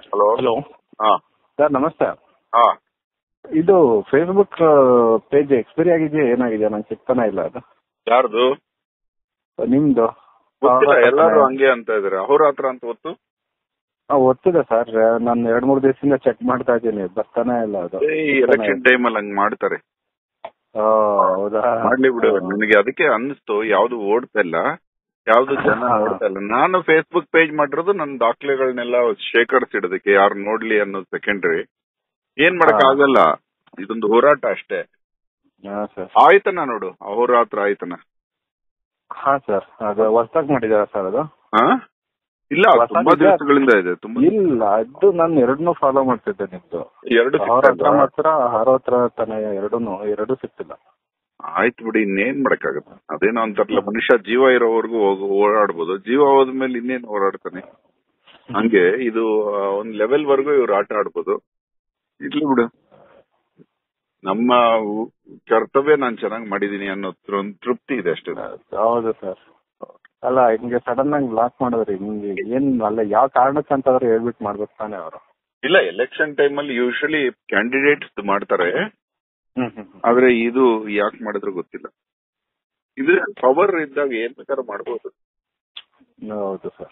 Hello hello ಹಾ sir ನಮಸ್ತೆ ಹಾ ಇದು ಫೇಸ್ಬುಕ್ ಪೇಜ್ ಎಕ್ಸ್ಪೈರಿ ಆಗಿದೆಯಾ ಏನಾಗಿದೆ ನಂಗೆ ಸಿಗ್ತಾನೆ ಇಲ್ಲ ಅದು ಯಾರ್ದು ನಿಮ್ದು ಗೊತ್ತಿಲ್ಲ ಹೌದಾ? ಎಲ್ಲಾರು ಹಂಗೆ ಅಂತ ಇದಾರೆ ಅಹೋರಾತ್ರ ಅಂತ ಗೊತ್ತು ಆ, ಒತ್ತಿದೆ ಸರ್ ನಾನು ಎರಡ್ ಮೂರು ದಿವಸದಿಂದ ಚೆಕ್ ಮಾಡ್ತಾ ಇದ್ದೀನಿ ಬರ್ತಾನೆ ಇಲ್ಲ ಅದು ಈ ಎಲೆಕ್ಷನ್ ಟೈಮ್ ಅಲ್ಲಿ ಹಂಗ್ ಮಾಡ್ತಾರೆ ಆ, ಹೌದಾ ಮಾಡ್ಲಿ ಬಿಡು ನನಗೆ ಅದಕ್ಕೆ ಅನ್ನಿಸ್ತು ಯಾವ್ದು ಓಡ್ತಾ ಇಲ್ಲ ಯಾವ್ದು ಜನ ಹಾ. ನೋಡ್ತಾ ಇಲ್ಲ ನಾನು ಫೇಸ್ಬುಕ್ ಪೇಜ್ ಮಾಡಿರೋದು ನನ್ನ ದಾಖಲೆಗಳನ್ನೆಲ್ಲ ಶೇಖರಿಸಿಡೋದಕ್ಕೆ ಯಾರು ನೋಡ್ಲಿ ಅನ್ನೋದು ಸೆಕೆಂಡರಿ ಏನ್ ಮಾಡಕ್ ಹಾ. ಆಗಲ್ಲ ಇದೊಂದು ಹೋರಾಟ ಅಷ್ಟೇ ಹಾ ಸರ್ ಆಯ್ತನ ನೋಡು ಅಹೋರಾತ್ರ ಆಯ್ತನ ಹಾ ಸರ್ ಅದು ಹೊಸ್ದಾಗಿ ಮಾಡಿದಾರ ಸರ್ ಅದು ಹಾ ಇಲ್ಲ ಹೊಸ ತುಂಬಾ ನಿಜ. ದಿವಸಗಳಿಂದ ಇದೆ ತುಂಬಾ ಇಲ್ಲ ಅದು ನಾನು ಎರಡನ್ನೂ ಫಾಲೋ ಮಾಡ್ತಿದ್ದೆ ನಿಮ್ದು ಎರಡು ಅವ್ರ ಸಿಗ್ತಾ ಹತ್ರ ಇಲ್ವಾ? ಮಾತ್ರ ಅವ್ರ ಹತ್ರ ತಾನೆ ಎರಡೂನು ಎರಡು ಸಿಗ್ತಿಲ್ಲ ಆಯ್ತು ಬಿಡಿ ಇನ್ನೇನ್ ಮಾಡಕ್ಕಾಗತ್ತೆ ಅದೇನೋ ಅಂತಾರಲ್ಲ ಮನುಷ್ಯ ಜೀವ ಇರೋವರೆಗೂ ಹೋಗು ಓಡಾಡ್ಬೋದು ಜೀವ ಹೋದ್ಮೇಲೆ ಇನ್ನೇನ್ ಓಡಾಡ್ತಾನೆ ಹಂಗೆ ಇದು ಆ, ಒಂದ್ ಲೆವೆಲ್ ವರ್ಗೂ ಇವ್ರು ಆಟ ಆಡ್ಬೋದು ಇರ್ಲಿ ಬಿಡು ನಮ್ಮ ಉ- ಕರ್ತವ್ಯ ನಾನ್ ಚೆನ್ನಾಗಿ ಮಾಡಿದೀನಿ ಅನ್ನೋ ತೃ- ಒಂದ್ ತೃಪ್ತಿ ಇದೆ ಅಷ್ಟೇ ಹೌದು ಸರ್ ಅಲ್ಲ ಹಿಂಗೆ ಸಡನ್ ಆಗಿ ಬ್ಲಾಕ್ ಮಾಡಿದ್ರಿ ಹಿಂಗೆ ಏನ್ ಅಲ್ಲ ಯಾವ ಕಾರಣಕ್ಕಂತಾದ್ರೂ ಹೇಳ್ಬಿಟ್ಟು ಮಾಡ್ಬೇಕು ತಾನೆ ಅವರು ಇಲ್ಲ ಎಲೆಕ್ಷನ್ ಟೈಮ್ ಅಲ್ಲಿ ಯೂಶಲಿ ಕ್ಯಾಂಡಿಡೇಟ್ಸ್ ಮಾಡ್ತಾರೆ ಹ್ಮ್ ಹ್ಮ್ ಆದ್ರೆ ಇದು ಯಾಕೆ ಮಾಡಿದ್ರು ಗೊತ್ತಿಲ್ಲ ಇದು ಪವರ್ ಇದ್ದಾಗ ಏನ್ ಬೇಕಾದ್ರೂ ಮಾಡ್ಬೋದು ಹ್ಮ್. ಹೌದು ಸರ್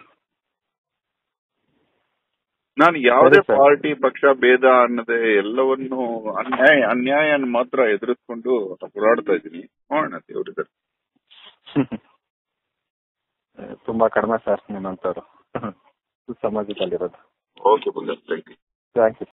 ನಾನು ಯಾವುದೇ ಸರಿ, ಸರ್. ಪಾರ್ಟಿ ಪಕ್ಷ ಭೇದ ಅನ್ನದೆ ಎಲ್ಲವನ್ನು ಅನ್ಯಾಯ ಅನ್ಯಾಯ ಮಾತ್ರ ಎದುರಿಸ್ಕೊಂಡು ಹೋರಾಡ್ತಾ ಇದ್ದೀನಿ ನೋಡೋಣ ದೇವ್ರಿದ್ದಾರೆ ತುಂಬಾ ಕಡಿಮೆ ಸರ್ ನಿಮ್ಮಂತವ್ರು ಸಮಾಜದಲ್ಲಿರೋದು ಓಕೆ ಬಂದ ಥ್ಯಾಂಕ್ ಯು ಥ್ಯಾಂಕ್ ಯು